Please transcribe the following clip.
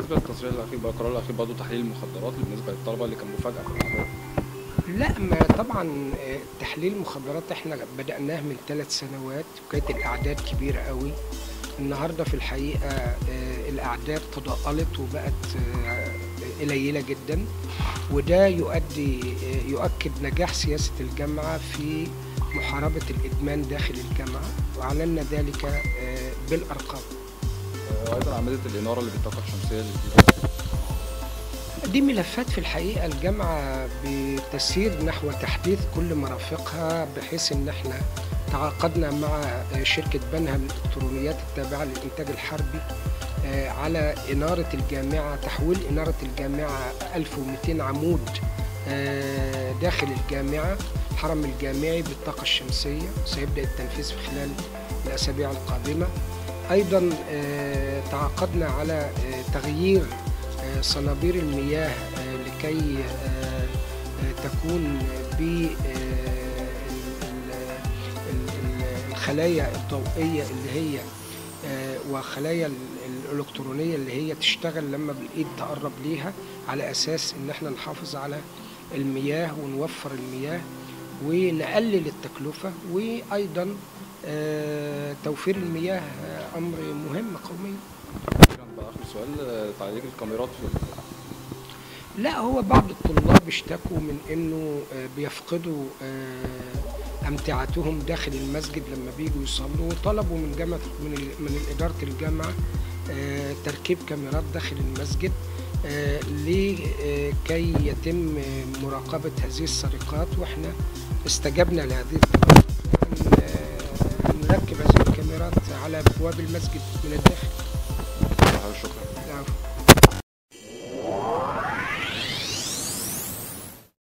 بالنسبه للتصريح الاخير بقى القرار الاخير برضه تحليل المخدرات بالنسبه للطلبه اللي كان مفاجاه في الاعداد لا ما طبعا آه، تحليل المخدرات احنا بدأناه من ثلاث سنوات وكانت الأعداد كبيرة قوي النهاردة في الحقيقة آه، الأعداد تضاءلت وبقت آه، قليلة جدا وده يؤدي آه، يؤكد نجاح سياسة الجامعة في محاربة الإدمان داخل الجامعة وأعلنا ذلك آه، بالأرقام آه، وايضا عمليه الاناره اللي بالطاقه الشمسيه الجديده دي ملفات في الحقيقة الجامعة بتسير نحو تحديث كل مرافقها بحيث ان احنا تعاقدنا مع شركة بنها للإلكترونيات التابعة للإنتاج الحربي آه، على إنارة الجامعة تحويل إنارة الجامعة 1200 عمود آه، داخل الجامعة الحرم الجامعي بالطاقة الشمسية سيبدأ التنفيذ في خلال الأسابيع القادمة أيضا آه، تعاقدنا على آه، تغيير آه، صنابير المياه آه، لكي آه، آه، تكون ب آه، ال- ال- ال- الخلايا الضوئية اللي هي آه، وخلايا ال- الإلكترونية اللي هي تشتغل لما بالإيد تقرب ليها على أساس إن احنا نحافظ على المياه ونوفر المياه ونقلل التكلفة وأيضا آه، توفير المياه آه، أمر مهم قوميا كان بقى اخر سؤال آه، تعليق الكاميرات في لا هو بعض الطلاب اشتكوا من انه آه، بيفقدوا آه، امتعتهم داخل المسجد لما بيجوا يصلوا وطلبوا من جامعه من ال- من اداره الجامعه آه، تركيب كاميرات داخل المسجد آه، لكي يتم آه، مراقبه هذه السرقات واحنا استجبنا لهذه الطلب أن آه، نركب هذه الكاميرات على ابواب المسجد من الداخل